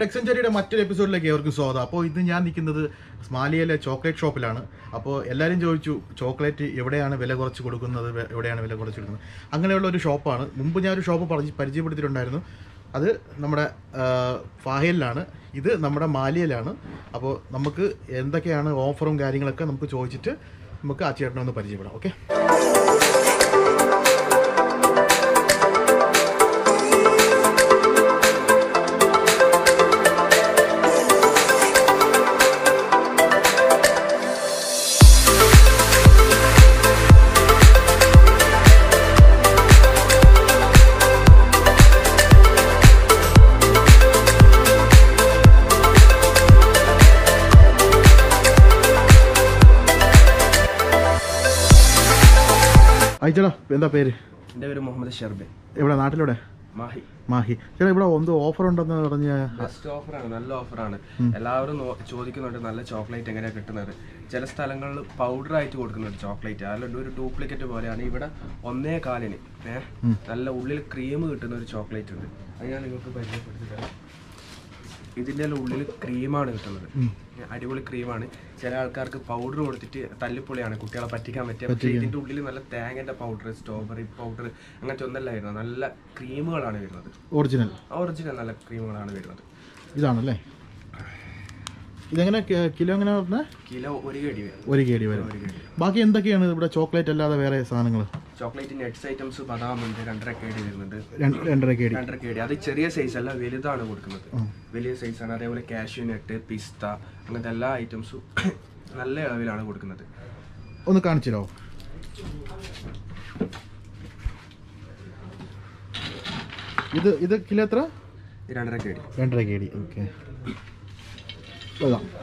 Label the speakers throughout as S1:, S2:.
S1: Tech സെഞ്ചുറിയുടെ മറ്റൊരു എപ്പിസോഡിലേക്ക് അവർക്ക് സ്വാഗതം അപ്പോൾ ഇത് ഞാൻ നിൽക്കുന്നത് സ്മാലിയയിലെ ചോക്ലേറ്റ് ഷോപ്പിലാണ് അപ്പോൾ എല്ലാവരും ചോദിച്ചു ചോക്ലേറ്റ് എവിടെയാണ് വില കുറച്ച് കൊടുക്കുന്നത് വെ- എവിടെയാണ് വില കുറച്ച് കൊടുക്കുന്നത് അങ്ങനെയുള്ള ഒരു ഷോപ്പാണ് മുമ്പ് ഞാൻ ഒരു ഷോപ്പ് പറഞ്ഞ് പരിചയപ്പെടുത്തിയിട്ടുണ്ടായിരുന്നു അത് നമ്മുടെ ആ, ഫാഹിലിലാണ് ഇത് നമ്മുടെ മാലിയയിലാണ് അപ്പോൾ നമുക്ക് എന്തൊക്കെയാണ് ഓഫറും കാര്യങ്ങളൊക്കെ നമുക്ക് ചോദിച്ചിട്ട് നമുക്ക് ആ ചേട്ടനെ ഒന്ന് പരിചയപ്പെടാം ഓക്കെ അയച്ചടാ എന്താ പേര്
S2: എൻ്റെ പേര് മുഹമ്മദ് ഷർബിൻ
S1: എവിടെ നാട്ടിലെവിടെ
S2: മാഹി
S1: മാഹി ചേട്ടാ ഇവിടെ എന്തോ ഓഫർ ഉണ്ടെന്ന് പറഞ്ഞ
S2: ബെസ്റ്റ് ഓഫറാണ് നല്ല ഓഫറാണ് എല്ലാവരും നോ- ചോദിക്കുന്നുണ്ട് നല്ല ചോക്ലേറ്റ് എങ്ങനെയാണ് കിട്ടുന്നത് ചില സ്ഥലങ്ങളിൽ പൗഡർ ആയിട്ട് കൊടുക്കുന്നുണ്ട് ചോക്ലേറ്റ് അല്ലാണ്ട് ഒരു ഡ്യൂപ്ലിക്കേറ്റ് പോലെയാണ് ഇവിടെ ഒന്നേ കാലിന് ഏഹ് നല്ല ഉള്ളിൽ ക്രീം കിട്ടുന്ന ഒരു ചോക്ലേറ്റ് ഉണ്ട് അത് ഞാൻ നിങ്ങൾക്ക് പരിചയപ്പെടുത്തി തരാം ഇതിൻ്റെ ഉള്ളിൽ ക്രീമാണ് കിട്ടുന്നത് അടിപൊളി ക്രീമാണ് ചില ആൾക്കാർക്ക് പൗഡർ കൊടുത്തിട്ട് തല്ലിപ്പൊളിയാണ് കുട്ടികളെ പറ്റിക്കാൻ പറ്റിയ പക്ഷേ ഇതിൻ്റെ ഉള്ളിൽ നല്ല തേങ്ങൻ്റെ പൗഡർ സ്ട്രോബെറി പൗഡർ അങ്ങനത്തെ ഒന്നല്ല വരുന്നത് നല്ല ക്രീമുകളാണ് വരുന്നത്
S1: ഒറിജിനൽ
S2: ഒറിജിനൽ നല്ല ക്രീമുകളാണ് വരുന്നത്
S1: ഇതാണല്ലേ ഇതെങ്ങനെ കി- കിലോ എങ്ങനെ പറഞ്ഞാൽ
S2: കിലോ ഒരു കടി വരും
S1: ഒരു കേടി വരും
S2: ഒരു കടി
S1: ബാക്കി എന്തൊക്കെയാണ് ഇവിടെ ചോക്ലേറ്റ് അല്ലാതെ വേറെ സാധനങ്ങൾ
S2: ചോക്ലേറ്റ് നെറ്റ്സ് ഐറ്റംസ് ബദാം ഉണ്ട് രണ്ടര കേടി വരുന്നുണ്ട്
S1: രണ്ടര കേടി
S2: രണ്ടര കേടി അത് ചെറിയ സൈസ് അല്ല വലുതാണ് കൊടുക്കുന്നത് വലിയ സൈസാണ് അതേപോലെ കാഷ്യൂ നെറ്റ് പിസ്ത അങ്ങനത്തെ എല്ലാ ഐറ്റംസും നല്ല അളവിലാണ് കൊടുക്കുന്നത്
S1: ഒന്ന് കാണിച്ചില്ലോ ഇത് ഇത് കിലോ എത്ര
S2: ഈ രണ്ടര കേടി
S1: രണ്ടര കേടി ഓക്കെ അതാ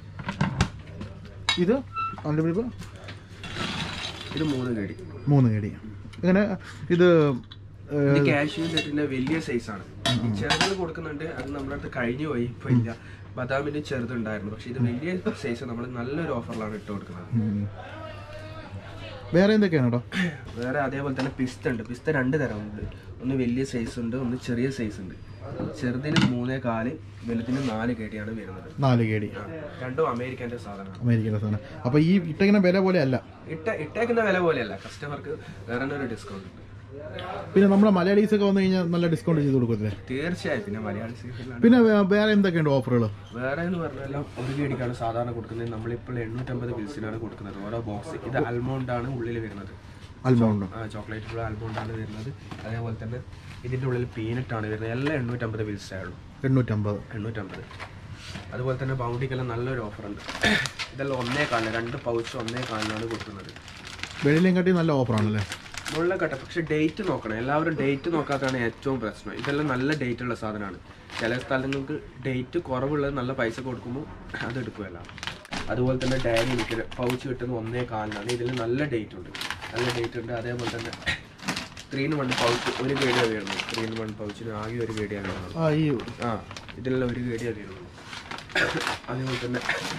S1: ഇത് കണ്ടുപിടിപ്പ്
S2: ഇത് മൂന്ന് കേടി
S1: മൂന്ന് കേടി ഇങ്ങനെ ഇത് ഏഹ്,
S2: ഇത് കാഷ്യൂ നെറ്റിന്റെ വലിയ സൈസാണ് ഈ ചെറുതിൽ കൊടുക്കുന്നുണ്ട് അത് നമ്മുടെ അടുത്ത് കഴിഞ്ഞു പോയി ഇപ്പൊ ഇല്ല ബദാമിന്റെ ചെറുതുണ്ടായിരുന്നു പക്ഷെ ഇത് വലിയ സൈസ് നമ്മൾ നല്ലൊരു ഓഫറിലാണ് ഇട്ട് കൊടുക്കുന്നത്
S1: ഉം. വേറെ എന്തൊക്കെയാണ് കേട്ടോ
S2: വേറെ അതേപോലെ തന്നെ പിസ്ത ഉണ്ട് പിസ്ത രണ്ട് തരം ഉണ്ട് ഒന്ന് വലിയ സൈസ് ഉണ്ട് ഒന്ന് ചെറിയ സൈസ് ഉണ്ട് ചെറുതിന് മൂന്നേ കാല് വലുതിന് നാല് കേടിയാണ് വരുന്നത്
S1: നാല് കേടി
S2: ആ, രണ്ടും അമേരിക്കന്റെ സാധനമാണ്
S1: അമേരിക്കയുടെ സാധനം അപ്പോൾ ഈ ഇട്ടിങ്ങനെ വില പോലെ അല്ല
S2: ഇട്ട ഇട്ടേക്കുന്ന വില പോലെയല്ല കസ്റ്റമർക്ക് വേറെ ഒരു ഡിസ്കൗണ്ട് ഉണ്ട്
S1: പിന്നെ നമ്മുടെ മലയാളീസ് ഒക്കെ വന്നു കഴിഞ്ഞാൽ നല്ല ഡിസ്കൗണ്ട് ചെയ്ത് കൊടുക്കത്തില്ലേ
S2: തീർച്ചയായും പിന്നെ മലയാളി സീസണിലാണ്
S1: പിന്നെ വേ- വേറെ എന്തൊക്കെയുണ്ട് ഓഫറുകൾ
S2: വേറെ എന്ന് പറഞ്ഞാൽ ഒരു കേടിക്കാണ് സാധാരണ കൊടുക്കുന്നത് നമ്മളിപ്പോൾ എണ്ണൂറ്റമ്പത് ബിൽസിനാണ് കൊടുക്കുന്നത് ഓരോ ബോക്സ് ഇത് അൽമോണ്ട് ആണ് ഉള്ളിൽ വരുന്നത്
S1: അൽമൗണ്ട്
S2: ചോക്ലേറ്റ് അൽമോണ്ട് ആണ് വരുന്നത് അതേപോലെ തന്നെ ഇതിൻ്റെ ഉള്ളിൽ പീനട്ട് ആണ് വരുന്നത് എല്ലാം എണ്ണൂറ്റമ്പത് ബിൽസേ ഉള്ളൂ
S1: എണ്ണൂറ്റമ്പത്
S2: എണ്ണൂറ്റമ്പത് അതുപോലെ തന്നെ ബൗണ്ടിക്കെല്ലാം നല്ലൊരു ഓഫറുണ്ട് ഇതെല്ലാം ഒന്നേ കാലിന് രണ്ട് പൗച്ച് ഒന്നേ കാലിനാണ് കൊടുക്കുന്നത്
S1: വെളിയിലേയും കാട്ടി നല്ല ഓഫറാണല്ലേ
S2: മുകളിലെ കട്ട പക്ഷെ ഡേറ്റ് നോക്കണം എല്ലാവരും ഡേറ്റ് നോക്കാത്തതാണ് ഏറ്റവും പ്രശ്നം ഇതെല്ലാം നല്ല ഡേറ്റ് ഉള്ള സാധനമാണ് ചില സ്ഥലങ്ങൾക്ക് ഡേറ്റ് കുറവുള്ളത് നല്ല പൈസ കൊടുക്കുമ്പോൾ അത് എടുക്കുമല്ല അതുപോലെ തന്നെ ഡയറി മിൽക്ക് പൗച്ച് കിട്ടുന്ന ഒന്നേ കാലിനാണ് ഇതിൽ നല്ല ഡേറ്റ് ഉണ്ട് നല്ല ഡേറ്റ് ഉണ്ട് അതേപോലെ തന്നെ ത്രീ ഇൻ വൺ പൗച്ച് ഒരു ഗേഡിയാണ് വരുന്നത് ത്രീ ഇൻ വൺ പൗച്ചിന് ആകെ ഒരു ഗേഡിയാണ് വരുന്നത്
S1: ആ ഈ
S2: ആ ഇതിലെല്ലാം ഒരു ഗേഡിയാണ് വരുന്നത് അതേപോലെ തന്നെ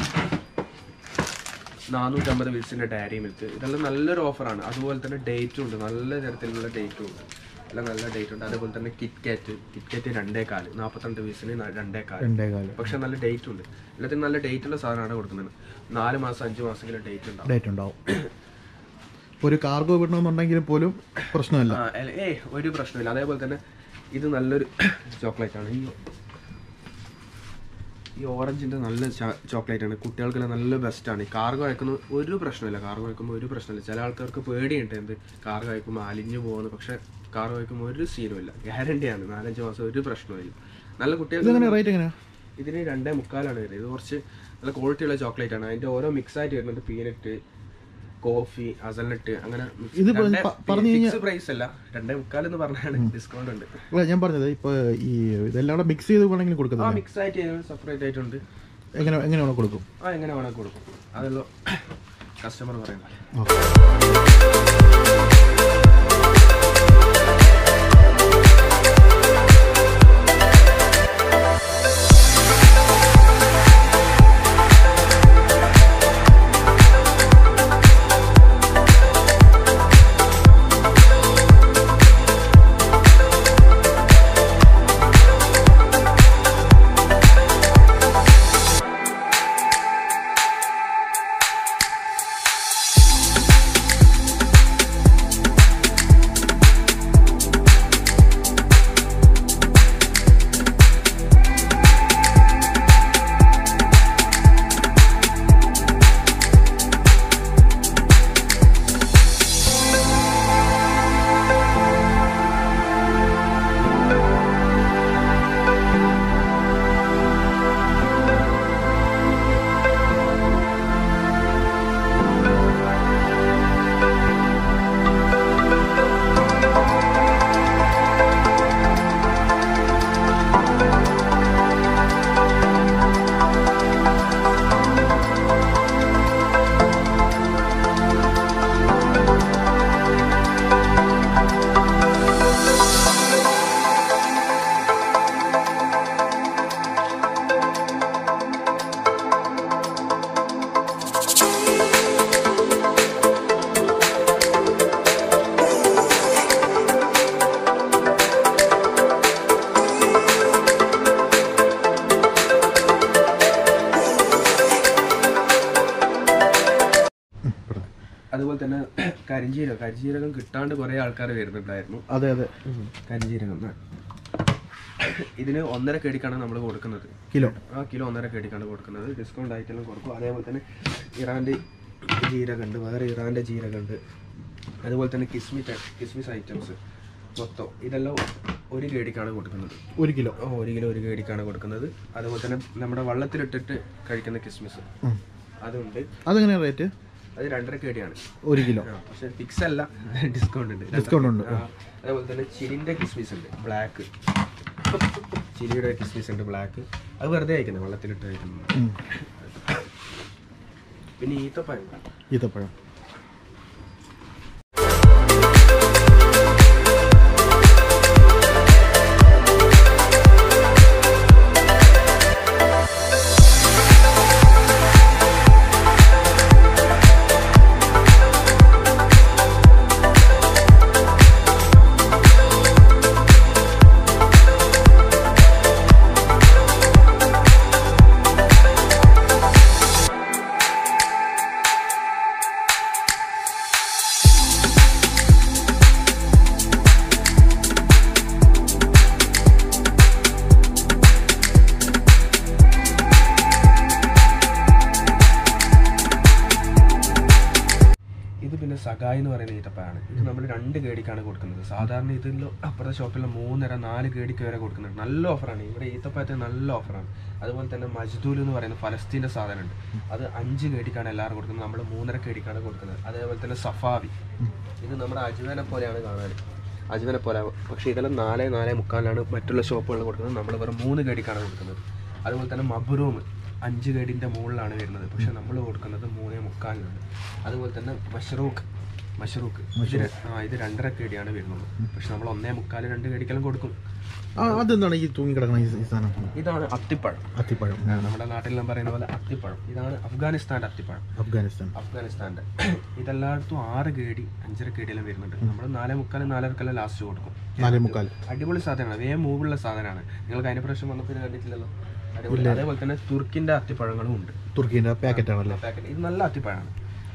S2: നാനൂറ്റമ്പത് വിൽസിൻ്റെ ഡയറി മിൽക്ക് ഇതെല്ലാം നല്ലൊരു ഓഫറാണ് അതുപോലെ തന്നെ ഡേറ്റും ഉണ്ട് നല്ല തരത്തിലുള്ള ഡേറ്റും ഉണ്ട് എല്ലാം നല്ല ഡേറ്റ് ഉണ്ട് അതേപോലെ തന്നെ കിറ്റ് കാറ്റ് കിറ്റ് കാറ്റ് രണ്ടേ കാല് നാൽപ്പത്തിരണ്ട് പീസിന് ന- രണ്ടേ കാല്
S1: രണ്ടേ കാലം
S2: പക്ഷെ നല്ല ഡേറ്റ് ഉണ്ട് എല്ലാത്തിനും നല്ല ഡേറ്റ് ഉള്ള സാധനമാണ് കൊടുക്കുന്നത് നാല് മാസം അഞ്ച് മാസമെങ്കിലും ഡേറ്റ് ഉണ്ടാവും
S1: ഡേറ്റ് ഉണ്ടാവും ഇപ്പോൾ ഒരു കാർഗോ വിടണമെന്നുണ്ടെങ്കിൽ പോലും പ്രശ്നമല്ല
S2: ആ എ- ഏയ് ഒരു പ്രശ്നമില്ല അതേപോലെ തന്നെ ഇത് നല്ലൊരു ചോക്ലേറ്റ് ആണ് ഈ ഈ ഓറഞ്ചിന്റെ നല്ല ചോക്ലേറ്റ് ആണ് കുട്ടികൾക്കെല്ലാം നല്ല ബെസ്റ്റ് ആണ് ഈ കാർഗോ അയക്കുന്ന ഒരു പ്രശ്നമില്ല കാർഗോ അയക്കുമ്പോൾ ഒരു പ്രശ്നമില്ല ചില ആൾക്കാർക്ക് പേടിയുണ്ട് എന്ത് കാർഗോ അയക്കുമ്പോൾ അലിഞ്ഞു പോകുന്നു പക്ഷെ കാർഗോ അയക്കുമ്പോൾ ഒരു സീനും ഇല്ല ഗ്യാരണ്ടിയാണ് നാലഞ്ച് മാസം ഒരു പ്രശ്നമില്ല നല്ല കുട്ടികൾക്ക്
S1: ഇതെങ്ങനെ റേറ്റ് എങ്ങനെയാ
S2: ഇതിന് രണ്ടേ മുക്കാലാണ് വരുന്നത് ഇത് കുറച്ച് നല്ല ക്വാളിറ്റി ഉള്ള ചോക്ലേറ്റ് ആണ് അതിന്റെ ഓരോ മിക്സ് ആയിട്ട് വരുന്നുണ്ട് പീനട്ട് കോഫി അസൽനട്ട് അങ്ങനെ
S1: ഇത് പ- പറഞ്ഞു
S2: ഫിക്സ് പ്രൈസ് അല്ല രണ്ടേ മുക്കാൽ എന്ന് പറഞ്ഞാണ് ഡിസ്കൗണ്ട് ഉണ്ട്
S1: അല്ല ഞാൻ പറഞ്ഞത് ഇപ്പോൾ ഈ ഇതെല്ലാം കൂടെ മിക്സ് ചെയ്ത് വേണമെങ്കിലും
S2: ആ
S1: കൊടുക്കുന്നത്
S2: മിക്സ് ആയിട്ട് സെപ്പറേറ്റ് ആയിട്ടുണ്ട്
S1: എങ്ങനെ എങ്ങനെ വേണം കൊടുക്കും
S2: ആ എങ്ങനെ വേണമെങ്കിൽ കൊടുക്കും അതല്ലോ കസ്റ്റമർ പറയുന്നത്
S1: ഓക്കെ
S2: അതുപോലെ തന്നെ കരിഞ്ജീരകം കരിഞ്ജീരകം കിട്ടാണ്ട് കുറേ ആൾക്കാർ വരുന്നുണ്ടായിരുന്നു
S1: അതെ അതെ
S2: കരിഞ്ജീരകം ആ. ഇതിന് ഒന്നര കേടിക്കാണ് നമ്മൾ കൊടുക്കുന്നത്
S1: കിലോ
S2: ആ കിലോ ഒന്നര കേടിക്കാണ് കൊടുക്കുന്നത് ഡിസ്കൗണ്ട് ആയിട്ടെല്ലാം കൊടുക്കും അതേപോലെ തന്നെ ഇറാൻ്റെ ജീരകമുണ്ട് വേറെ ഇറാൻ്റെ ജീരകമുണ്ട് അതുപോലെ തന്നെ കിസ്മിസ് കിസ്മിസ് ഐറ്റംസ് മൊത്തം ഇതെല്ലാം ഒരു കേടിക്കാണ് കൊടുക്കുന്നത്
S1: ഒരു കിലോ
S2: ആ, ഒരു കിലോ ഒരു കേടിക്കാണ് കൊടുക്കുന്നത് അതുപോലെ തന്നെ നമ്മുടെ വള്ളത്തിലിട്ടിട്ട് കഴിക്കുന്ന കിസ്മിസ്
S1: ഉം.
S2: അതുണ്ട്
S1: അതെങ്ങനെയാണ് റേറ്റ്
S2: അത് രണ്ടര കേടിയാണ്
S1: ഒരു കിലോ
S2: ആ, പക്ഷെ ഫിക്സ് അല്ല ഡിസ്കൗണ്ട് ഉണ്ട്
S1: ഡിസ്കൗണ്ട് ഉണ്ട്
S2: ആ, അതേപോലെ തന്നെ ചിരിന്റെ കിസ്മിസ് ഉണ്ട് ബ്ലാക്ക് ചിരിയുടെ കിസ്മിസ് ഉണ്ട് ബ്ലാക്ക് അത് വെറുതെ അയക്കുന്നത് വെള്ളത്തിലിട്ട് കഴിക്കുന്നത്
S1: ഉം.
S2: പിന്നെ ഈത്തപ്പഴം
S1: ഈത്തപ്പഴം
S2: ഇത് പിന്നെ സഗായി എന്ന് പറയുന്ന ഈത്തപ്പഴമാണ് ഇത് നമ്മൾ രണ്ട് കേടിക്കാണ് കൊടുക്കുന്നത് സാധാരണ ഇതിൽ അപ്പുറത്തെ ഷോപ്പിൽ മൂന്നര നാല് കേടിക്ക് വരെ കൊടുക്കുന്നുണ്ട് നല്ല ഓഫറാണ് ഇവിടെ ഈത്തപ്പഴത്തിന് നല്ല ഓഫറാണ് അതുപോലെ തന്നെ മജ്ദൂൽ എന്ന് പറയുന്ന ഫലസ്തീൻ്റെ സാധനമുണ്ട് അത് അഞ്ച് കേടിക്കാണ് എല്ലാവരും കൊടുക്കുന്നത് നമ്മൾ മൂന്നര കേടിക്കാണ് കൊടുക്കുന്നത് അതേപോലെ തന്നെ സഫാവി ഇത് നമ്മുടെ അജ്വേനെ പോലെയാണ് കാണാൻ അജ്വേനെ പോലെ പക്ഷേ ഇതെല്ലാം നാല് നാല് മുക്കാലിനാണ് മറ്റുള്ള ഷോപ്പുകളിൽ കൊടുക്കുന്നത് നമ്മൾ വെറും മൂന്ന് കേടിക്കാണ് കൊടുക്കുന്നത് അതുപോലെ തന്നെ മബ്രൂം അഞ്ച് കേടിൻ്റെ മുകളിലാണ് വരുന്നത് പക്ഷെ നമ്മൾ കൊടുക്കുന്നത് മൂന്നേ മുക്കാലിനാണ് അതുപോലെ തന്നെ മഷ്റൂഖ് മഷ്റൂഖ് ഇത് ര- ആ ഇത് രണ്ടര കേടിയാണ് വരുന്നത് പക്ഷെ നമ്മൾ ഒന്നേ മുക്കാല് രണ്ട് കേടിക്കെല്ലാം കൊടുക്കും
S1: ആ അതെന്താണ് ഈ തൂങ്ങിക്കിടക്കണ ഈ ഈ സാധനം
S2: ഇതാണ് അത്തിപ്പഴം
S1: അത്തിപ്പഴം
S2: ആ, നമ്മുടെ നാട്ടിലെല്ലാം പറയുന്ന പോലെ അത്തിപ്പഴം ഇതാണ് അഫ്ഗാനിസ്ഥാൻ്റെ അത്തിപ്പഴം
S1: അഫ്ഗാനിസ്ഥാൻ
S2: അഫ്ഗാനിസ്ഥാൻ്റെ ഇതെല്ലായിടത്തും ആറ് കേടി അഞ്ചര കേടിയെല്ലാം വരുന്നുണ്ട് നമ്മൾ നാലേ മുക്കാലും നാലരക്കെല്ലാം ലാസ്റ്റ് കൊടുക്കും
S1: നാലേ മുക്കാൽ
S2: അടിപൊളി സാധനമാണ് വേഗം മൂവുള്ള സാധനമാണ് നിങ്ങൾക്ക് അതിന് പ്രാവശ്യം വന്നപ്പോൾ ഇത് കണ്ടിട്ടില്ലല്ലോ അടിപൊളി അതേപോലെ തന്നെ തുർക്കിൻ്റെ അത്തിപ്പഴങ്ങളും ഉണ്ട്
S1: തുർക്കീൻ്റെ പാക്കറ്റ് ആണല്ലേ
S2: പാക്കറ്റ് ഇത് നല്ല അത്തിപ്പഴമാണ്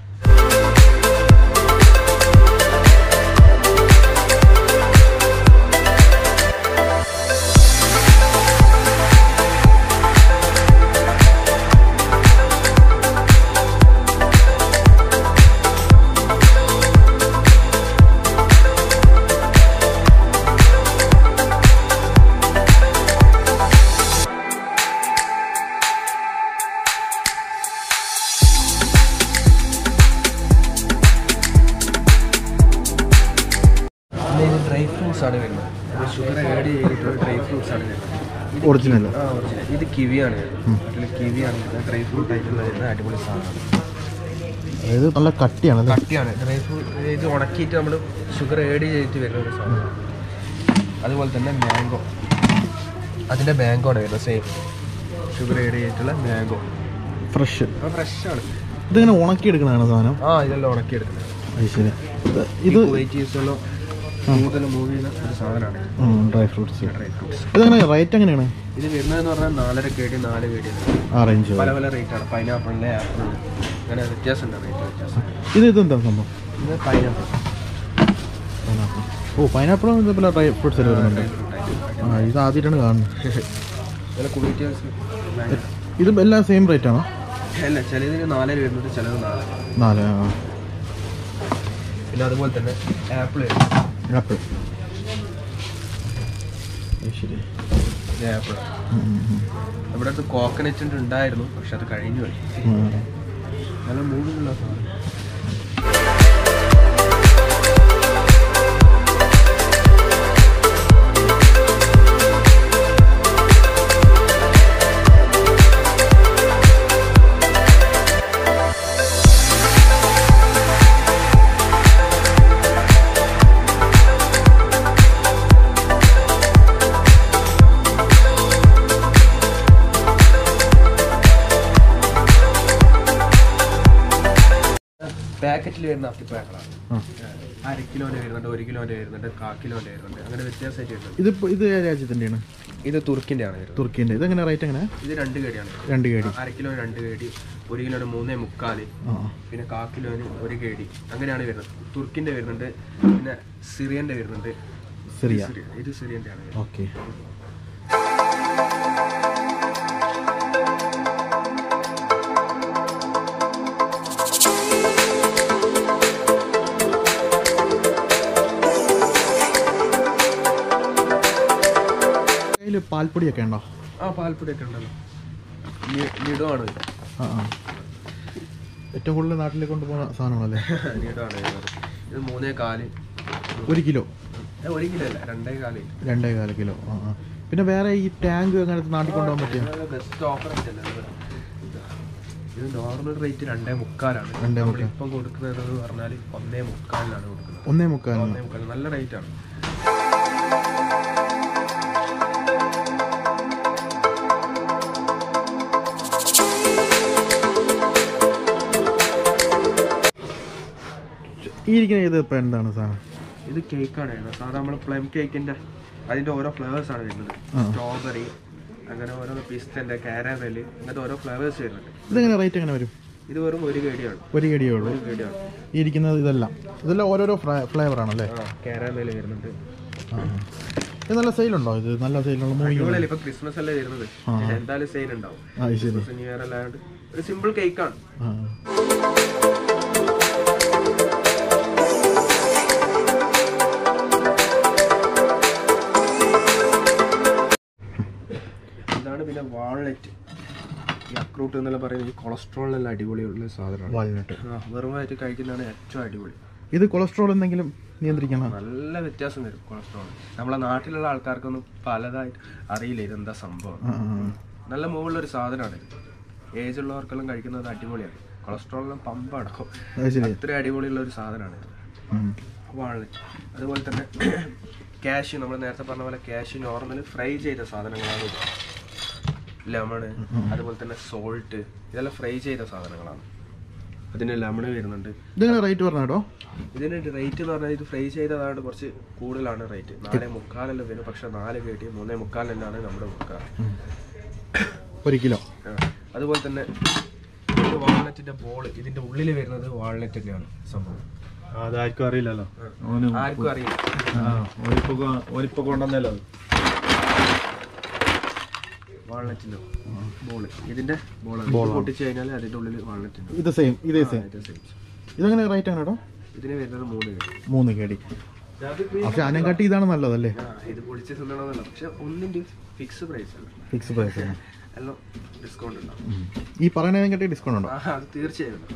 S2: പിന്നെ ഇത് ഡ്രൈ ഫ്രൂട്ട്സ് ആണ് വരുന്നത് ഷുഗർ ആഡ് ചെയ്തിട്ടുള്ള ഡ്രൈ ഫ്രൂട്ട്സ് ആണ് വരുന്നത് ഇത്
S1: ഒറിജിനൽ
S2: ആ ഒറിജിനൽ ഇത് കിവിയാണ് വരുന്നത് കിവിയാണ് വരുന്നത് ഡ്രൈ ഫ്രൂട്ട് ആയിട്ടുള്ള വരുന്ന അടിപൊളി സാധനമാണ്
S1: അതായത് നല്ല കട്ടിയാണല്ലേ
S2: കട്ടിയാണ് ഡ്രൈ ഫ്രൂട്ട് ഇത് ഉണക്കിയിട്ട് നമ്മൾ ഷുഗർ ആഡ് ചെയ്തിട്ട് വരുന്ന ഒരു സാധനമാണ് അതുപോലെ തന്നെ മാംഗോ അതിൻ്റെ മാംഗോ ആണ് വരുന്നത് സെയിം ഷുഗർ ആഡ് ചെയ്തിട്ടുള്ള മാംഗോ
S1: ഫ്രഷ്
S2: അത് ഫ്രഷാണ്
S1: ഇതിങ്ങനെ ഉണക്കിയെടുക്കണതാണ് സാധനം
S2: ആ ഇതെല്ലാം ഉണക്കിയെടുക്കുന്നത്
S1: അത് ശരി ഇത്
S2: ഇത്
S1: ഇത്
S2: വെയിറ്റ് ചെയ്തെല്ലാം കൂടുതലും മൂവ് ചെയ്യുന്ന ഒരു സാധനമാണ്
S1: ഡ്രൈ ഫ്രൂട്ട്സ്
S2: ഡ്രൈ ഫ്രൂട്ട്സ്
S1: ഇതെങ്ങനെ റേറ്റ് എങ്ങനെയാണ്
S2: ഇത് വരുന്നതെന്ന് പറഞ്ഞാൽ നാലര കേടി നാല് കേടി
S1: ആ റേഞ്ച്
S2: പല പല റേറ്റാണ് പൈനാപ്പിളിൻ്റെ ആപ്പിളിന് അങ്ങനെ വ്യത്യാസമുണ്ട് റേറ്റ് വ്യത്യാസം
S1: ഇത് ഇതെന്താ സംഭവം
S2: ഇത് പൈനാപ്പിൾ
S1: പൈനാപ്പിൾ ഓ പൈനാപ്പിൾ ഇതേപോലെ ഡ്രൈ ഫ്രൂട്ട്സ് വരുന്നുണ്ട് ആ ഇത് ആദ്യമായിട്ടാണ് കാണുന്നത്
S2: ചില ക്വാളിറ്റീസ്
S1: ഇത് എല്ലാം സെയിം റേറ്റ് ആണോ
S2: അല്ല ചിലതിന് നാലര വരുന്നത് ചിലത് നാല്
S1: നാല് ആ
S2: പിന്നെ അതുപോലെ തന്നെ ആപ്പിൾ
S1: ആപ്പിൾ ശരി
S2: ആപ്പിൾ
S1: ഉം, ഉം, ഉം.
S2: നമ്മുടെ അടുത്ത് കോക്കനറ്റ് ഉണ്ടായിരുന്നു പക്ഷെ അത് കഴിഞ്ഞു പോയി
S1: ഉം.
S2: നല്ല മൂവിലുള്ള സാധനം പാക്കറ്റിൽ വരുന്ന അത്തിപ്പഴങ്ങളാണ്
S1: ആ
S2: അര കിലോന്റെ വരുന്നുണ്ട് ഒരു കിലോന്റെ വരുന്നുണ്ട് കാ കിലോന്റെ വരുന്നുണ്ട് അങ്ങനെ വ്യത്യാസമായിട്ട് വരുന്നുണ്ട്
S1: ഇതിപ്പോ ഇത് ഏത് രാജ്യത്തിൻ്റെയാണ്
S2: ഇത് തുർക്കിന്റെ ആണ് വരുന്നത്
S1: തുർക്കിൻ്റെ ഇതെങ്ങനെ റേറ്റ് എങ്ങനെ
S2: ഇത് രണ്ട് കേടിയാണ്
S1: രണ്ട് കേടി
S2: അര കിലോ രണ്ട് കേടി ഒരു കിലോന് മൂന്നേ മുക്കാല്
S1: ആ
S2: പിന്നെ കാ കിലോന് ഒരു കേടി അങ്ങനെയാണ് വരുന്നത് തുർക്കിന്റെ വരുന്നുണ്ട് പിന്നെ സിറിയന്റെ വരുന്നുണ്ട്
S1: സിറിയ
S2: സിറിയ ഇത് സിറിയന്റെ ആണ് വരുന്നത്.
S1: ഓക്കെ കയ്യിൽ പാൽപ്പൊടിയൊക്കെ ഉണ്ടോ
S2: ആ പാൽപ്പൊടിയൊക്കെ ഉണ്ടല്ലോ ലിഡോ ആണ് ഇത്.
S1: ആ ആ ഏറ്റവും കൂടുതൽ നാട്ടിലേക്ക് കൊണ്ടുപോകുന്ന സാധനങ്ങളല്ലേ
S2: ലിഡോ ആണ് വരുന്നത് ഇത് മൂന്നേ കാല്
S1: ഒരു കിലോ
S2: ഏ, ഒരു കിലോ അല്ല രണ്ടേ കാല്
S1: രണ്ടേ കാല കിലോ ആ ആ പിന്നെ വേറെ ഈ ടാങ്ക് അങ്ങനത്തെ നാട്ടിൽ കൊണ്ടുപോകാൻ പറ്റിയ
S2: ബെസ്റ്റ് ഓഫർ ഇത് നോർമൽ റേറ്റ് രണ്ടേ മുക്കാലാണ്
S1: രണ്ടേ മുക്കാൽ.
S2: നമ്മളിപ്പം കൊടുക്കുന്നത് എന്ന് പറഞ്ഞാൽ ഒന്നേ മുക്കാലിനാണ് കൊടുക്കുന്നത്
S1: ഒന്നേ മുക്കാൽ
S2: ഒന്നേ മുക്കാൽ നല്ല റേറ്റ് ആണ്
S1: ഈ ഇരിക്കുന്ന ഇത് ഇപ്പം എന്താണ് സാധനം
S2: ഇത് കേക്കാണ് വരുന്നത് സാധാരണ നമ്മൾ പ്ലം കേക്കിന്റെ അതിന്റെ ഓരോ ഫ്ലേവേഴ്സ് ആണ് വരുന്നത്
S1: ആ.
S2: സ്ട്രോബെറി അങ്ങനെ ഓരോ പിസ്റ്റന്റെ കാരാമല് അങ്ങനത്തെ ഓരോ ഫ്ലേവേഴ്സ് വരുന്നുണ്ട്
S1: ഇതെങ്ങനെ റേറ്റ് എങ്ങനെ വരും
S2: ഇത് വെറും ഒരു കേടിയാണ്
S1: ഒരു കടിയേ ഉള്ളൂ
S2: ഒരു കേടിയാണ്
S1: ഈ ഇരിക്കുന്നത് ഇതെല്ലാം ഇതെല്ലാം ഓരോരോ ഫ്ലേവർ ആണല്ലേ
S2: ആ കാരാമല് വരുന്നുണ്ട്
S1: ആ ആ. ഇത് നല്ല സെയിലുണ്ടോ ഇത് നല്ല സെയിലുള്ള മൂവിങ്
S2: അടിപൊളിയല്ലേ ഇപ്പൊ ക്രിസ്മസ് അല്ലേ വരുന്നത്
S1: ആ.
S2: എന്തായാലും സെയിൽ ഉണ്ടാവും
S1: ആ ശരി
S2: ക്രിസ്മസ് ന്യൂ ഇയർ അല്ലാണ്ട് ഒരു സിമ്പിൾ കേക്കാണ്
S1: ആ
S2: ഇതാണ് പിന്നെ വാൾനറ്റ് ഈ അക്രൂട്ട് എന്നുള്ള പറയുന്നത് ഈ കൊളസ്ട്രോളിനെല്ലാം അടിപൊളിയുള്ള സാധനമാണ്
S1: വാൽനട്ട്
S2: ആ, വെറുമായിട്ട് കഴിക്കുന്നതാണ് ഏറ്റവും അടിപൊളി
S1: ഇത് കൊളസ്ട്രോൾ എന്തെങ്കിലും നിയന്ത്രിക്കണം
S2: നല്ല വ്യത്യാസം വരും കൊളസ്ട്രോൾ നമ്മളെ നാട്ടിലുള്ള ആൾക്കാർക്കൊന്നും പലതായിട്ട് അറിയില്ല ഇതെന്താ സംഭവം
S1: ആ ആ,
S2: നല്ല മുകളിലുള്ള ഒരു സാധനമാണ് ഏജ് ഉള്ളവർക്കെല്ലാം കഴിക്കുന്നത് അടിപൊളിയാണ് കൊളസ്ട്രോളിനും പമ്പ് അടക്കം
S1: അത് ശരി
S2: അത്ര അടിപൊളിയുള്ള ഒരു സാധനമാണ് ഇത്
S1: ഉം.
S2: വാൾനട്ട് അതുപോലെ തന്നെ ക്യാഷ് നമ്മൾ നേരത്തെ പറഞ്ഞ പോലെ ക്യാഷ് നോർമൽ ഫ്രൈ ചെയ്ത സാധനങ്ങളാണ് ഇത് ലെമണ് അതുപോലെ തന്നെ സോൾട്ട് ഇതെല്ലാം ഫ്രൈ ചെയ്ത സാധനങ്ങളാണ് അതിന് ലെമണ് വരുന്നുണ്ട്
S1: ഇതെങ്ങനെ റേറ്റ് പറഞ്ഞ കേട്ടോ
S2: ഇതിന് റേറ്റ് എന്ന് പറഞ്ഞാൽ ഇത് ഫ്രൈ ചെയ്തതാണ് കുറച്ച് കൂടുതലാണ് റേറ്റ് നാല് മുക്കാലെല്ലാം വരും പക്ഷെ നാല് കേട്ടി മൂന്നേ മുക്കാലെന്നാണ് നമ്മുടെ മുക്കാൽ
S1: ഒരു കിലോ
S2: ആ. അതുപോലെ തന്നെ ഇത് വാൾനറ്റിന്റെ ബോൾ ഇതിന്റെ ഉള്ളിൽ വരുന്നത് വാൾനറ്റ് തന്നെയാണ് സംഭവം
S3: അതാർക്കും അറിയില്ലല്ലോ
S2: ആർക്കും അറിയില്ല
S3: ഓനിപ്പോ ഓനിപ്പോ കൊണ്ടുവന്നല്ലോ അത്
S2: വാൾനറ്റിന്റെ ബോൾ ഇതിന്റെ ബോൾ പൊട്ടിച്ചു കഴിഞ്ഞാൽ അതിന്റെ ഉള്ളിൽ വാൾനറ്റ് ഉണ്ട്
S1: ഇത് സെയിം ഇതേ സെയിം
S2: ഇത് same.
S1: ഇതെങ്ങനെ റേറ്റ് ആണ് കേട്ടോ
S2: ഇതിന് വരുന്നത് മൂന്ന് കേടി
S1: മൂന്ന് കേടി പക്ഷെ അതിനെക്കാട്ടി ഇതാണ് നല്ലതല്ലേ
S2: ആ ഇത് പൊടിച്ച് തിന്നണമെന്നല്ല പക്ഷെ ഒന്നിന്റെ ഫിക്സ് പ്രൈസ് അല്ല
S1: ഫിക്സ് പ്രൈസ് ആണ്
S2: എല്ലാം ഡിസ്കൗണ്ട് ഉണ്ടാവും
S1: ഉം. ഈ പറയുന്നതിനെക്കാട്ടി ഡിസ്കൗണ്ട് ഉണ്ടോ
S2: ആ, അത് തീർച്ചയായും ഉണ്ടാവും.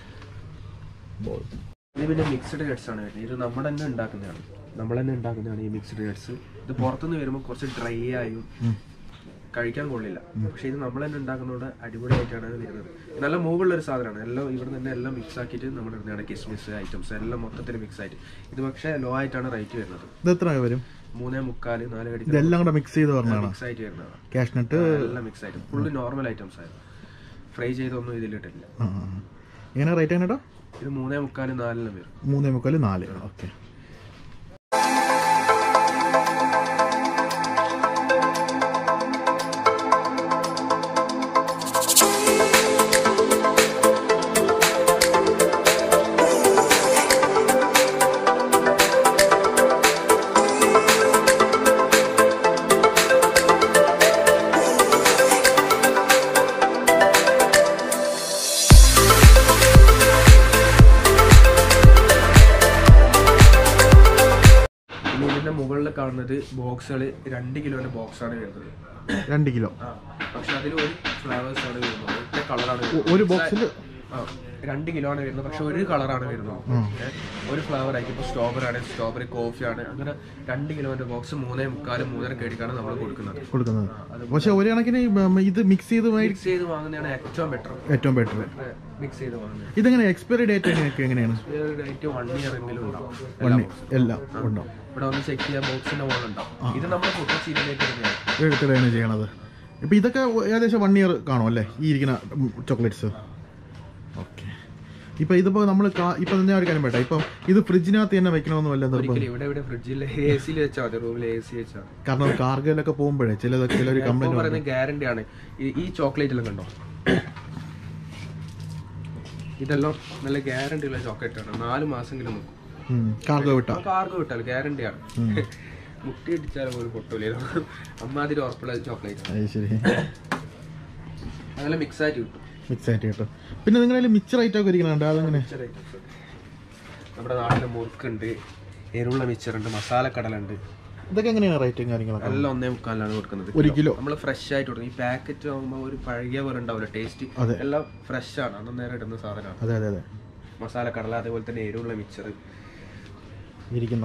S2: ഇത് പിന്നെ മിക്സ്ഡ് നട്ട്സ് ആണ് വരുന്നത് ഇത് നമ്മൾ തന്നെ ഉണ്ടാക്കുന്നതാണ് നമ്മൾ തന്നെ ഉണ്ടാക്കുന്നതാണ് ഈ മിക്സ്ഡ് നട്ട്സ് ഇത് പുറത്തുനിന്ന് വരുമ്പോൾ കുറച്ച് ഡ്രൈ ആയും കഴിക്കാൻ കൊള്ളില്ല പക്ഷെ ഇത് നമ്മൾ തന്നെ ഉണ്ടാക്കുന്നതുകൊണ്ട് അടിപൊളിയായിട്ടാണ് ഇത് വരുന്നത് ഇത് നല്ല മൂവുള്ള ഒരു സാധനമാണ് എല്ലാം ഇവിടെ തന്നെ എല്ലാം മിക്സ് ആക്കിയിട്ട് നമ്മൾ ഇടുന്നതാണ് കിസ്മിസ് ഐറ്റംസ് എല്ലാം മൊത്തത്തിൽ മിക്സ് ആയിട്ട് ഇത് പക്ഷേ ലോ ആയിട്ടാണ് റേറ്റ് വരുന്നത്
S1: ഇത് എത്ര വരും
S2: മൂന്നേ മുക്കാല് നാല് കടി
S1: ഇതെല്ലാം കൂടെ മിക്സ് ചെയ്ത് പറഞ്ഞതാണ്
S2: മിക്സ് ആയിട്ട് വരുന്നതാണ്
S1: കാഷ്നട്ട്
S2: എല്ലാം മിക്സ് ആയിട്ട് ഫുള്ള് നോർമൽ ഐറ്റംസ് ആയിരുന്നു ഫ്രൈ ചെയ്തൊന്നും ഇതിലിട്ടില്ല
S1: എങ്ങനെ റേറ്റ് ആണ് കേട്ടോ
S2: ഇത് മൂന്നേ മുക്കാല് നാലിനും വരും
S1: മൂന്നേ മുക്കാൽ നാല് ഓക്കെ
S2: ഇനി ഇതിന്റെ മുകളിൽ കാണുന്നത് ബോക്സുകൾ രണ്ട് കിലോന്റെ ബോക്സ് ആണ് വരുന്നത്
S1: രണ്ട് കിലോ
S2: ആ പക്ഷെ അതിൽ ഒരു ഫ്ലേവേഴ്സ് ആണ് വരുന്നത് ഒറ്റ കളറാണ്
S1: ഒരു ബോക്സിൽ
S2: ആ രണ്ട് കിലോ ആണ് വരുന്നത് പക്ഷെ ഒരു കളറാണ് വരുന്നത് ഏ, ഒരു ഫ്ലേവർ ആയിരിക്കും ഇപ്പോൾ സ്ട്രോബെറി ആണ് സ്ട്രോബെറി കോഫി ആണ് അങ്ങനെ രണ്ട് കിലോന്റെ ബോക്സ് മൂന്നേ മുക്കാലും മൂന്നര കേടിക്കാണ് നമ്മൾ കൊടുക്കുന്നത്
S1: കൊടുക്കുന്നത് പക്ഷെ ഒരു കണക്കിന് ഈ ബ- ഇത് മിക്സ് ചെയ്ത് മേടി-
S2: മിക്സ് ചെയ്ത് വാങ്ങുന്നതാണ് ഏറ്റവും ബെറ്റർ
S1: ഏറ്റവും ബെറ്റർ
S2: മിക്സ് ചെയ്ത് വാങ്ങുന്നത്
S1: ഇതെങ്ങനെ എക്സ്പയറി ഡേറ്റ് എങ്ങനെയൊക്കെ എങ്ങനെയാണ്
S2: ഡേറ്റ് വൺ ഇയർ എങ്കിലും ഉണ്ടാവും
S1: വൺ
S2: എല്ലാ box നും.
S1: എല്ലാം ഉണ്ടോ
S2: ഇവിടെ ഒന്ന് ചെക്ക് ചെയ്യാൻ ബോക്സിന്റെ മുകളിൽ ഉണ്ടാവും ഇത് നമ്മൾ പൊട്ടിച്ചിരിലേക്ക് തന്നെയാണ്
S1: എടുത്തിട്ടാണ് ചെയ്യണത് ഇപ്പം ഇതൊക്കെ ഏകദേശം വൺ ഇയർ കാണും അല്ലേ ഈ ഇരിക്കുന്ന ചോക്ലേറ്റ്സ് ഓക്കെ ഇപ്പൊ ഇതിപ്പോ നമ്മൾ ഇപ്പൊ തന്നെ ഒരു കാര്യം പറയട്ടെ ഇപ്പം ഇത് ഫ്രിഡ്ജിനകത്ത് തന്നെ വെക്കണമെന്ന് വല്ല നിർബന്ധം
S2: ഒരിക്കലും ഇവിടെ ഇവിടെ ഫ്രിഡ്ജിൽ എ സിയിൽ വെച്ചാൽ മതി റൂമിൽ എ സി വെച്ചാൽ മതി
S1: കാരണം കാർഗയിലൊക്കെ പോകുമ്പോഴേ ചിലതൊക്കെ ചിലൊരു
S2: ഇപ്പൊ
S1: കംപ്ലൈന്റ്
S2: പറയുന്ന ഗ്യാരണ്ടി ആണ് ഈ- ഈ ചോക്ലേറ്റ് എല്ലാം കണ്ടോ ഇതെല്ലാം നല്ല ഗ്യാരണ്ടി ഉള്ള ചോക്ലേറ്റ് ആണ് നാല് മാസമെങ്കിലും നിൽക്കും
S1: കാർഗോ വിട്ട
S2: ആർക്കും വിട്ടാൽ ഗ്യാരണ്ടി ആണ് മുട്ടി അടിച്ചാലും ഒരു പൊട്ടൂല അമ്മാതിരി ഉറപ്പുള്ള ചോക്ലേറ്റ് ആണ്
S1: അത് ശരി
S2: അങ്ങനെ മിക്സ് ആയിട്ട് കിട്ടും
S1: മിക്സ് ആയിട്ട് കേട്ടോ പിന്നെ നിങ്ങളതിൽ മിച്ചർ ഐറ്റം ഒക്കെ ഇരിക്കണുണ്ട് അതെങ്ങനെ
S2: മിച്ചർ ഐറ്റംസ് നമ്മുടെ നാട്ടിലെ മുറുക്കുണ്ട് എരുള്ള മിച്ചറുണ്ട് മസാലക്കടലുണ്ട്
S1: ഇതൊക്കെ എങ്ങനെയാണ് റേറ്റും കാര്യങ്ങളൊക്കെ
S2: എല്ലാം ഒന്നേ മുക്കാലിലാണ് കൊടുക്കുന്നത്
S1: ഒരു കിലോ
S2: നമ്മൾ ഫ്രഷ് ആയിട്ട് കൊടുക്കും ഈ പാക്കറ്റ് ആകുമ്പോൾ ഒരു പഴകിയ പോലെ ഉണ്ടാവില്ല ടേസ്റ്റ്
S1: അതെ.
S2: എല്ലാം ഫ്രഷ് ആണ് അന്ന് നേരെ ഇടുന്ന സാധനമാണ്
S1: അതെ അതെ അതെ
S2: മസാലക്കടല അതേപോലെ തന്നെ എരിവുള്ള മിച്ചർ
S1: ഇരിക്കുന്ന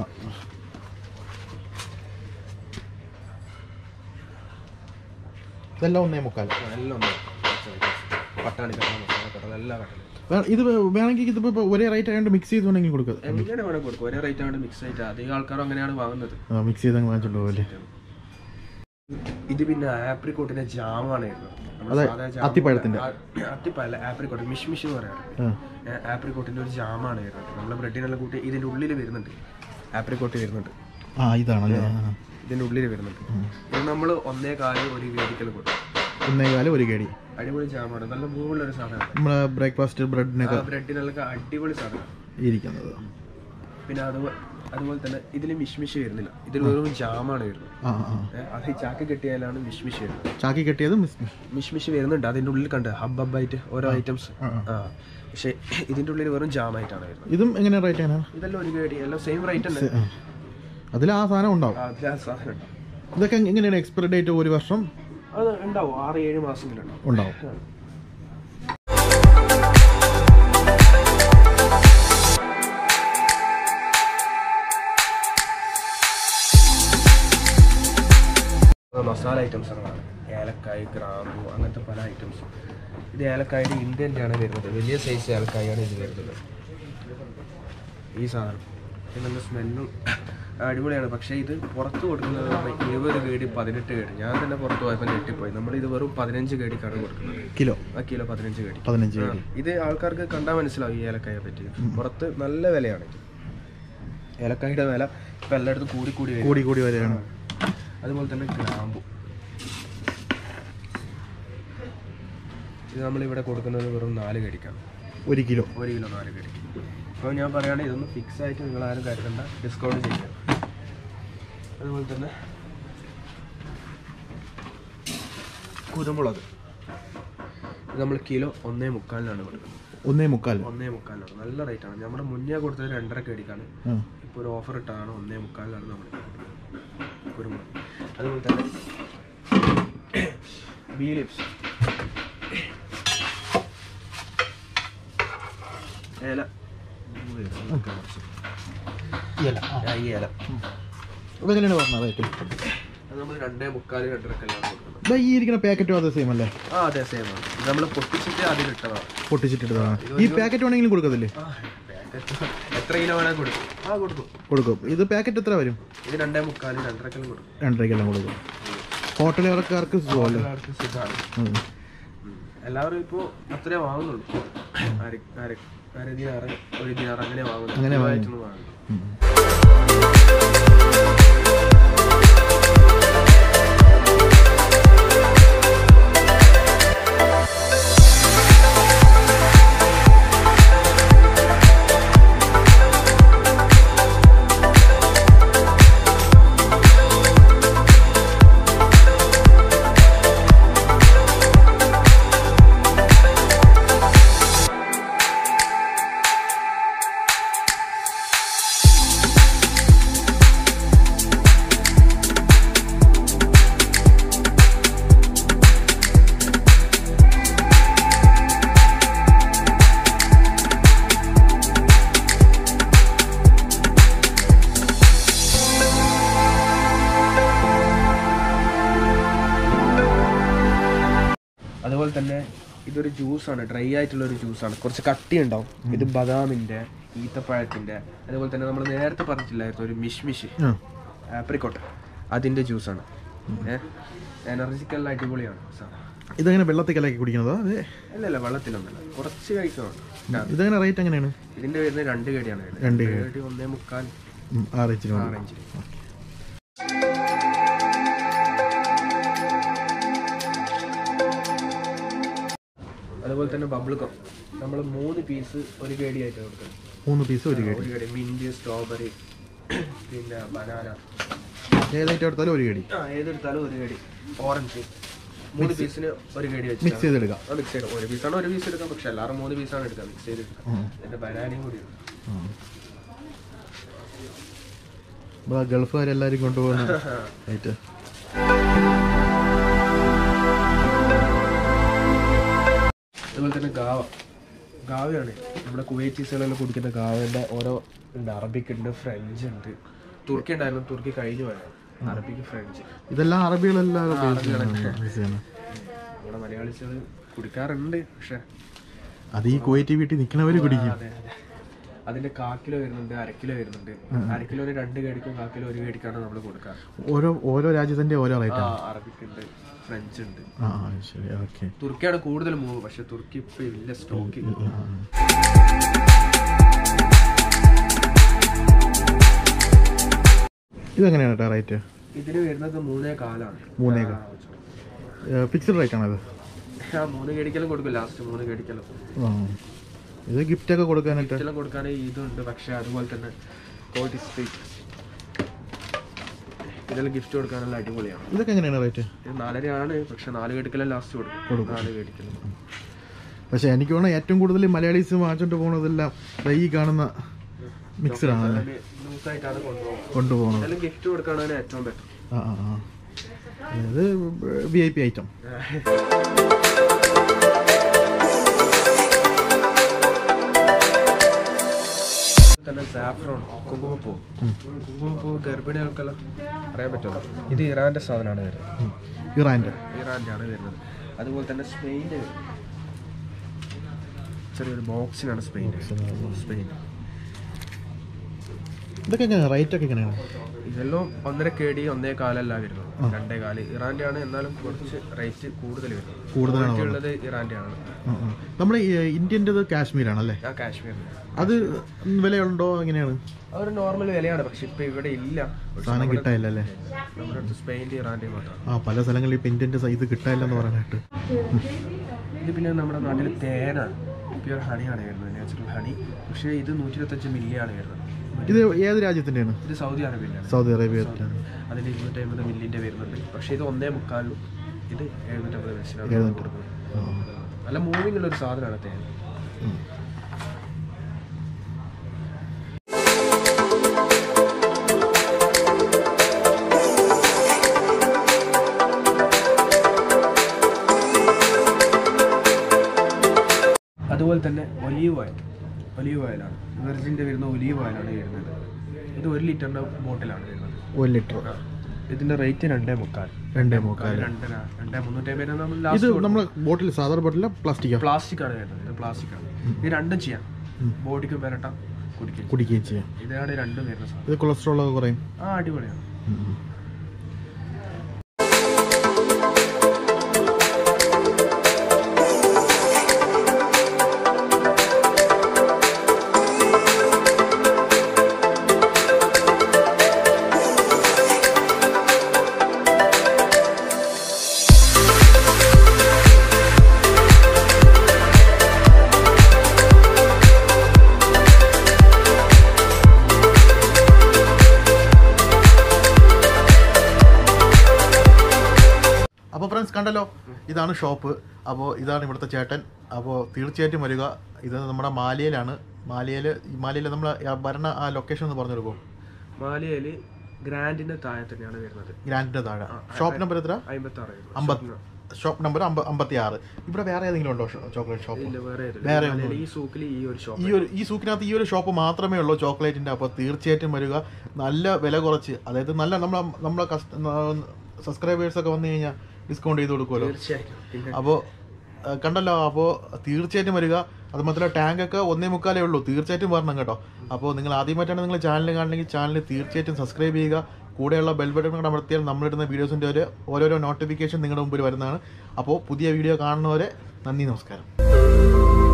S1: ഇതെല്ലാം ഒന്നേ മുക്കാൽ
S2: എല്ലാം ഒന്ന് പട്ടാണി കടല മസാലക്കടല എല്ലാ കടലും
S1: വേ- ഇത് വേ- വേണമെങ്കിൽ ഇതിപ്പോ ഇപ്പൊ ഒരേ റേറ്റ് ആയതുകൊണ്ട് മിക്സ് ചെയ്ത് വേണമെങ്കിൽ കൊടുക്കുക
S2: എങ്ങനെ വേണം കൊടുക്കും ഒരേ റേറ്റ് ആണ് മിക്സ് ആയിട്ട് അധികം ആൾക്കാരും അങ്ങനെയാണ് വാങ്ങുന്നത്
S1: മിക്സ് ചെയ്ത് അങ്ങ് വാങ്ങിച്ചോണ്ട് പോകല്ലേ
S2: ഇത് പിന്നെ ആപ്രിക്കോട്ടിന്റെ ജാമാണ് വരുന്നത്. നമ്മുടെ
S1: അതെ,
S2: സാധാ ജാം
S1: അത്തിപ്പഴത്തിന്റെ.
S2: ആ, അത്തിപ്പഴല്ല ആപ്രിക്കോട്ട് മിഷ് മിഷ് എന്ന് പറയാറ്
S1: ആ
S2: ആപ്രിക്കോട്ടിന്റെ ഒരു ജാമാണ് വരുന്നത് നമ്മളെ ബ്രെഡിനെല്ലാം കൂട്ടി ഇതിന്റെ ഉള്ളിൽ വരുന്നുണ്ട് ആപ്രിക്കോട്ട് വരുന്നുണ്ട്
S1: ആ ഇതാണല്ലേ ആ.
S2: ഇതിന്റെ ഉള്ളിൽ വരുന്നുണ്ട് ഇത് നമ്മൾ ഒന്നേ കാല് ഒരു വേദിക്കൽ കൊടുക്കും
S1: ഒന്നേകാല് ഒരു കേടി
S2: അടിപൊളി ജാമാണ് നല്ല മൂവുള്ള ഒരു സാധനമാണ്
S1: നമ്മളെ ബ്രേക്ക്ഫാസ്റ്റ് ബ്രെഡിനൊക്കെ
S2: ബ്രെഡിനൊക്കെ അടിപൊളി സാധനം
S1: ഇരിക്കുന്നത്
S2: പിന്നെ അതുപോലെ അതുപോലെ തന്നെ ഇതിൽ മിഷ്മിഷ് വരുന്നില്ല ഇതിൽ വെറും ജാമാണ് വരുന്നത്
S1: ആ ആ
S2: ഏ, അത് ഈ ചാക്ക് കെട്ടിയാലാണ് മിഷ്മിഷ് വരുന്നത്
S1: ചാക്കി കെട്ടിയത് മിസ്
S2: മിഷ്മിഷ് വരുന്നുണ്ട് അതിന്റെ ഉള്ളിൽ കണ്ട് ഹബ് ഹബ്ബായിട്ട് ഓരോ ഐറ്റംസ്
S1: ആ,
S2: ആ പക്ഷെ ഇതിന്റെ ഉള്ളിൽ വെറും ജാമായിട്ടാണ് വരുന്നത്
S1: ഇതും എങ്ങനെ റേറ്റ് എങ്ങനെയാണ്
S2: ഇതെല്ലാം ഒരു കേടി എല്ലാം സെയിം റേറ്റ് തന്നെ
S1: അതിൽ ആ സാധനം ഉണ്ടാവും
S2: അതിൽ ആ സാധനം ഉണ്ടാവും
S1: ഇതൊക്കെ എങ്ങനെയാണ് എക്സ്പയറി ഡേറ്റ് ഒരു വർഷം
S2: അത് ഉണ്ടാവും ആറ് ഏഴ് മാസമെങ്കിലും ഉണ്ടാവും
S1: ഉണ്ടാവും
S2: മസാല ഐറ്റംസ് ആണ് ഏലക്കായ് ഗ്രാമ്പു അങ്ങനത്തെ പല ഐറ്റംസും ഇത് ഏലക്കായുടെ ഇന്ത്യൻ്റെ ആണ് വരുന്നത് വലിയ സൈസ് ഏലക്കായാണ് ഇത് വരുന്നത് ഈ സാധനം ഇത് നല്ല സ്മെല്ലും അടിപൊളിയാണ് പക്ഷേ ഇത് പുറത്ത് കൊടുക്കുന്നത് പറഞ്ഞാൽ ഇരുപത് കേടി പതിനെട്ട് കേടി ഞാൻ തന്നെ പുറത്ത് പോയപ്പോൾ ഞെട്ടിപ്പോയി നമ്മൾ ഇത് വെറും പതിനഞ്ച് കേടിക്കാണ് കൊടുക്കുന്നത്
S1: കിലോ
S2: ആ കിലോ പതിനഞ്ച് കേടി
S1: പതിനഞ്ച്
S2: ആ, ഇത് ആൾക്കാർക്ക് കണ്ടാൽ മനസ്സിലാവും ഈ ഏലക്കായെ പറ്റി പുറത്ത് നല്ല വിലയാണ് ഇത് ഏലക്കായുടെ വില ഇപ്പം എല്ലായിടത്തും കൂടി കൂടി വരും
S1: കൂടി കൂടി വരികയാണ്
S2: അതുപോലെ തന്നെ ഗ്രാമ്പു ഇത് നമ്മളിവിടെ കൊടുക്കുന്നത് വെറും നാല് കടിക്കാണ്
S1: ഒരു കിലോ
S2: ഒരു കിലോ നാല് കടി അപ്പോൾ ഞാൻ പറയുകയാണെങ്കിൽ ഇതൊന്ന് ഫിക്സ് ആയിട്ട് നിങ്ങൾ ആരും കരുതണ്ട ഡിസ്കൗണ്ട് ചെയ്യാം അതുപോലെ തന്നെ കുരുമുളക് ഇത് നമ്മൾ കിലോ ഒന്നേ മുക്കാലിനാണ് കൊടുക്കുന്നത്
S1: ഒന്നേ മുക്കാൽ
S2: ഒന്നേ മുക്കാലിനാണ് നല്ല റേറ്റാണ് നമ്മുടെ മുന്നേ കൊടുത്തത് രണ്ടര കടിക്കാണ്
S1: ആ
S2: ഇപ്പോൾ ഒരു ഓഫർ ഇട്ടാണ് ഒന്നേ മുക്കാലിലാണ് നമ്മൾ കുരുമുളക് അതുപോലെ തന്നെ ബീ ലിപ്സ് ഏല
S1: ഇല ആ.
S2: ആ, ഈ ഏല
S1: അതെങ്ങനെയാണ് പറഞ്ഞത് റേറ്റ്
S2: അത് നമ്മൾ രണ്ടേ മുക്കാല് രണ്ടരക്കെല്ലാം കൊടുക്കുന്നത്
S1: ഇതാ ഈ ഇരിക്കുന്ന പാക്കറ്റും അതേ സെയിം അല്ലേ
S2: ആ അതെ സെയിം ആണ് ഇത് നമ്മൾ പൊട്ടിച്ചിട്ട് അതിലിട്ടതാണ്
S1: പൊട്ടിച്ചിട്ടിട്ടതാണ് ഈ പാക്കറ്റ് വേണമെങ്കിലും കൊടുക്കത്തില്ലേ
S2: ആ പാക്കറ്റ് എത്ര കിലോ വേണേൽ കൊടുക്കും ആ കൊടുക്കും
S1: കൊടുക്കും ഇത് പാക്കറ്റ് എത്ര വരും
S2: ഇത് രണ്ടേ മുക്കാല് രണ്ടരക്കെല്ലാം കൊടുക്കും
S1: രണ്ടരക്കെല്ലാം കൊടുക്കും ഹോട്ടലുകാർക്ക് സുഖമല്ലേ
S2: എല്ലാവർക്കും സുഖമാണ്
S1: ഉം.
S2: എല്ലാവരും ഇപ്പോൾ അത്രേ വാങ്ങുന്നുള്ളൂ അര അര അര ദിനാറ് ഒരു ദിനാറ് അങ്ങനെ വാങ്ങുന്നു
S1: അങ്ങനെ
S2: സ്ഥിരമായിട്ടൊന്നും വാങ്ങുന്നു
S1: ഉം.
S2: അതുപോലെ തന്നെ ഇതൊരു ജ്യൂസാണ് ഡ്രൈ ആയിട്ടുള്ള ഒരു ജ്യൂസാണ് കുറച്ച് കട്ടി ഉണ്ടാവും ഇത് ബദാമിന്റെ ഈത്തപ്പഴത്തിന്റെ അതുപോലെ തന്നെ നമ്മൾ നേരത്തെ പറഞ്ഞിട്ടില്ലായിരുന്നു ഒരു മിഷ് മിഷ്
S1: ആ.
S2: ആപ്രിക്കോട്ട് അതിന്റെ ജ്യൂസാണ് ഏഹ് എനർജിക്കൽ അടിപൊളിയാണ് സാധനം
S1: ഇതെങ്ങനെ വെള്ളത്തിൽ കലക്കി കുടിക്കുന്നതോ അതെ
S2: അല്ലല്ല വെള്ളത്തിലൊന്നല്ല കുറച്ച് കഴിക്കണം
S1: ഇതെങ്ങനെ റേറ്റ് എങ്ങനെയാണ്
S2: ഇതിന്റെ വരുന്നത് രണ്ട് കേടിയാണ് വരുന്നത്
S1: രണ്ട്
S2: കേടി ഒന്നേ മുക്കാൽ
S1: ഉം, ആ റേറ്റിന്
S2: ആ
S1: മതി
S2: റേഞ്ചിൽ അതുപോലെ തന്നെ ബബിൾ കം നമ്മൾ മൂന്ന് പീസ് ഒരു കേടി ആയിട്ട് കൊടുക്കുന്നത്
S1: മൂന്ന് പീസ് ഒരു കേടി
S2: ഒരു കേടി മിന്റ് സ്ട്രോബെറി പിന്നെ ബനാന
S1: ഏതായിട്ട് എടുത്താലും ഒരു കേടി
S2: ആ ഏതെടുത്താലും ഒരു കേടി ഓറഞ്ച് മൂന്ന് പീസിന് ഒരു കേടി വെച്ച്
S1: മിക്സ് ചെയ്തെടുക്കാം
S2: മിക്സ് ചെയ്യണം ഒരു പീസാണ് ഒരു പീസ് എടുക്കാം പക്ഷെ എല്ലാവരും മൂന്ന് പീസാണ് എടുക്കുക മിക്സ് ചെയ്തെടുക്കാം
S1: ഉം.
S2: എന്നിട്ട് ബനാനയും കൂടി ഇടും.
S1: ഇവിടെ ഗൾഫുകാരെല്ലാവരും കൊണ്ടുപോകുന്ന റേറ്റ്
S2: അതുപോലെ തന്നെ ഗാവ ഗാവയാണ് നമ്മുടെ കുവൈറ്റീസുകളെല്ലാം കുടിക്കുന്ന ഗാവയുടെ ഓരോ ഉണ്ട് അറബിക് ഉണ്ട് ഫ്രഞ്ച് ഉണ്ട് തുർക്കി ഉണ്ടായിരുന്നു തുർക്കി കഴിഞ്ഞു പോയത് അറബിക്ക് ഫ്രഞ്ച്
S1: ഇതെല്ലാം അറബികളെല്ലാം
S2: നമ്മുടെ മലയാളികൾ കുടിക്കാറുണ്ട് പക്ഷെ
S1: അത് ഈ കുവൈറ്റ് വീട്ടിൽ നിൽക്കുന്നവർ കുടിക്കും
S2: അതെ അതെ അതിന്റെ കാ കിലോ വരുന്നുണ്ട് അര കിലോ വരുന്നുണ്ട് അര കിലോന് രണ്ട് കേടിക്കും കാ കിലോ ഒരു കേടിക്കാണ് നമ്മൾ കൊടുക്കാറ്
S1: ഓരോ ഓരോ രാജ്യത്തിന്റെ ഓരോ
S2: ആ
S1: റേറ്റ്
S2: അറബിക് ഉണ്ട് ഫ്രഞ്ച് ഉണ്ട്
S1: ആ ആ, ശരി ഓക്കെ
S2: തുർക്കിയാണ് കൂടുതൽ മൂവ് പക്ഷെ തുർക്കി ഇപ്പൊ ഇല്ല സ്റ്റോക്ക്
S1: ഇതെങ്ങനെയാണ് കേട്ടോ റേറ്റ്
S2: ഇതിന് വരുന്നത് മൂന്നേ കാലാണ്
S1: മൂന്നേ
S2: ആ,
S1: ഫിക്സ്ഡ് റേറ്റ് ആണത്
S2: ആ മൂന്ന് കേടിക്കലും കൊടുക്കും ലാസ്റ്റ് മൂന്ന് കേടിക്കലും
S1: ആ ഇത് gift ഒക്കെ കൊടുക്കാനായിട്ട്
S2: ഇതെല്ലാം കൊടുക്കാൻ ഇതുണ്ട് പക്ഷെ അതുപോലെ തന്നെ ക്വാളിറ്റി സ്പീക്ക് ഇതെല്ലാം ഗിഫ്റ്റ് കൊടുക്കാനുള്ള അടിപൊളിയാണ്
S1: ഇതൊക്കെ എങ്ങനെയാണ് റേറ്റ്
S2: ഇത് നാലരയാണ് പക്ഷെ നാല് കേടിക്കലും ലാസ്റ്റ് കൊടുക്കും നാല് കേടിക്കലും
S1: പക്ഷെ എനിക്ക് തോന്നുന്നു ഏറ്റവും കൂടുതൽ മലയാളീസ് വാങ്ങിച്ചോണ്ട് പോകുന്നതെല്ലാം ദാ ഈ കാണുന്ന മിക്സഡ് ആണ് അല്ലേ
S2: ലൂസായിട്ടാണ് കൊണ്ടുപോകുന്നത്
S1: കൊണ്ടുപോകുന്നത്
S2: ഇതെല്ലാം ഗിഫ്റ്റ് കൊടുക്കാനാണ് ഏറ്റവും ബെറ്റർ
S1: ആ ആ ആ ഇത് വി ഐ പി ഐറ്റം
S2: തന്നെ സാഫ്രോൺ കുങ്കുമപ്പൂ കുങ്കുമപ്പൂ ഗർഭിണികൾക്കെല്ലാം അറിയാൻ പറ്റുമല്ലോ ഇത് ഇറാന്റെ സാധനമാണ് വരുന്നത്
S1: ഇറാൻ്റെ
S2: ഇറാന്റെ ആണ് വരുന്നത് അതുപോലെ തന്നെ സ്പെയിൻ്റെ ചെറിയൊരു ബോക്സിനാണ് സ്പെയിൻ്റെ സ്പെയിൻ
S1: ഇതൊക്കെ എങ്ങനെയാണ് റേറ്റ് ഒക്കെ എങ്ങനെയാണ്
S2: ഇതെല്ലാം ഒന്നര കേടി ഒന്നേ കാലല്ല വരുന്നത് രണ്ടേ കാല് ഇറാന്റെ ആണ് എന്നാലും കുറച്ച് റേറ്റ് കൂടുതൽ വരുന്നത്
S1: കൂടുതലാണ്
S2: Quality ഉള്ളത് ഇറാന്റെ ആണ്
S1: നമ്മുടെ ഇന്ത്യൻ്റെത് കാശ്മീരാണല്ലേ
S2: ആ കാശ്മീർ
S1: അത് വിലയുണ്ടോ എങ്ങനെയാണ്
S2: അതൊരു നോർമൽ വിലയാണ് പക്ഷെ ഇപ്പൊ ഇവിടെ ഇല്ല പക്ഷെ
S1: സാധനം കിട്ടാനില്ല അല്ലേ
S2: നമ്മുടെ അടുത്ത് സ്പെയിൻ്റെ ഇറാന്റെ മാത്രം
S1: ആ പല സ്ഥലങ്ങളിൽ ഇപ്പം ഇന്ത്യൻ്റെ സൈസ് കിട്ടാനില്ലെന്ന് പറയാനായിട്ട്
S2: ഇത് പിന്നെ നമ്മുടെ നാട്ടിൽ തേനാണ് പ്യുർ ഹണിയാണ് വരുന്നത് നാച്ചുറൽ ഹണി പക്ഷേ ഇത് നൂറ്റി ഇരുപത്തഞ്ച് മില്ലിയാണ് വരുന്നത്
S1: ഇത് ഏത് രാജ്യത്തിൻ്റെയാണ്
S2: ഇത് സൗദി അറേബ്യയിലാണ്
S1: സൗദി അറേബ്യ
S2: അതിൽ ഇരുന്നൂറ്റമ്പത് മില്ലിൻ്റെ വരുന്നുണ്ട് പക്ഷേ ഇത് ഒന്നേ മുക്കാലും ഇത് എഴുന്നൂറ്റമ്പത് വെച്ചിലാണ്
S1: എഴുന്നൂറ്റി
S2: കൊടുക്കുന്നത് നല്ല മൂവിങ് ഉള്ള ഒരു സാധനമാണ് തേൻ അതുപോലെ തന്നെ ഒലീവ് ഓയിൽ ഒലീവ് ഓയിലാണ് വെർജിൻ്റെ വരുന്ന ഒലീവ് ഓയിലാണ് വരുന്നത് ഇത് ഒരു ലിറ്ററിൻ്റെ ബോട്ടിലാണ് വരുന്നത്
S1: ഒരു ലിറ്റർ
S2: ഇതിന്റെ റേറ്റ് രണ്ടേ മുക്കാൽ
S1: രണ്ടേ മുക്കാൽ
S2: രണ്ടര രണ്ടേ മുന്നൂറ്റി നമ്മൾ
S1: ഇത്
S2: ലാസ്റ്റ്
S1: നമ്മൾ ബോട്ടിൽ സാധാരണ ബോട്ടില പ്ലാസ്റ്റിക്കാ
S2: പ്ലാസ്റ്റിക് ആണ് വരുന്നത് ഇത് പ്ലാസ്റ്റിക് ആണ് ഇത് രണ്ടും ചെയ്യാം ബോഡിക്ക് വരട്ടാം കുടിക്കും
S1: കുടിക്കുകയും ചെയ്യാം
S2: ഇതാണ് രണ്ടും വരുന്ന സാധനം
S1: ഇത് കൊളസ്ട്രോൾ ഒക്കെ കുറയും
S2: ആ അടിപൊളിയാണ്
S1: അപ്പോൾ ഫ്രണ്ട്സ് കണ്ടല്ലോ ഇതാണ് ഷോപ്പ് അപ്പോൾ ഇതാണ് ഇവിടുത്തെ ചേട്ടൻ അപ്പോൾ തീർച്ചയായിട്ടും വരിക ഇത് നമ്മുടെ മാലിയയിലാണ് മാലിയയിൽ മാലിയയിൽ നമ്മൾ ഭരണ ആ ലൊക്കേഷൻ ഒന്ന് പറഞ്ഞു കൊടുക്കും
S2: മാലിയയില് ഗ്രാൻഡിന്റെ താഴെ തന്നെയാണ് വരുന്നത്
S1: ഗ്രാൻഡിൻ്റെ താഴെ ഷോപ്പ് നമ്പർ എത്ര
S2: അമ്പത്തി ആറ്
S1: അമ്പത് ഷോപ്പ് നമ്പർ അമ്പ അമ്പത്തി ആറ് ഇവിടെ വേറെ ഏതെങ്കിലും ഉണ്ടോ ചോക്ലേറ്റ് ഷോപ്പ്
S2: ഇല്ല വേറെ ഏതില്ല.
S1: വേറെ
S2: മാലിയയില് ഈ സൂക്കിൽ ഈ ഒരു ഷോപ്പ്
S1: ഈ ഒരു ഈ സൂക്കിനകത്ത് ഈ ഒരു ഷോപ്പ് മാത്രമേ ഉള്ളൂ ചോക്ലേറ്റിൻ്റെ അപ്പോൾ തീർച്ചയായിട്ടും വരിക നല്ല വില കുറച്ച് അതായത് നല്ല നമ്മളെ നമ്മളെ സബ്സ്ക്രൈബേഴ്സ് ഒക്കെ വന്നു കഴിഞ്ഞാൽ ഡിസ്കൗണ്ട് ചെയ്ത് കൊടുക്കുമല്ലോ
S2: തീർച്ചയായിട്ടും പിന്നെ
S1: അപ്പോൾ കണ്ടല്ലോ അപ്പോൾ തീർച്ചയായിട്ടും വരിക അത് മാത്രമല്ല ടാങ്കൊക്കെ ഒന്നേ മുക്കാലേ ഉള്ളൂ തീർച്ചയായിട്ടും വരണം കേട്ടോ അപ്പോൾ നിങ്ങൾ ആദ്യമായിട്ടാണ് നിങ്ങൾ ചാനൽ കാണണമെങ്കിൽ ചാനൽ തീർച്ചയായിട്ടും സബ്സ്ക്രൈബ് ചെയ്യുക കൂടെയുള്ള ബെൽ ബട്ടൺ കൂടെ അമർത്തിയാൽ നമ്മളിടുന്ന വീഡിയോസിൻ്റെ ഒരു ഓരോരോ നോട്ടിഫിക്കേഷൻ നിങ്ങളുടെ മുമ്പിൽ വരുന്നതാണ് അപ്പോൾ പുതിയ വീഡിയോ കാണുന്നവരെ നന്ദി നമസ്കാരം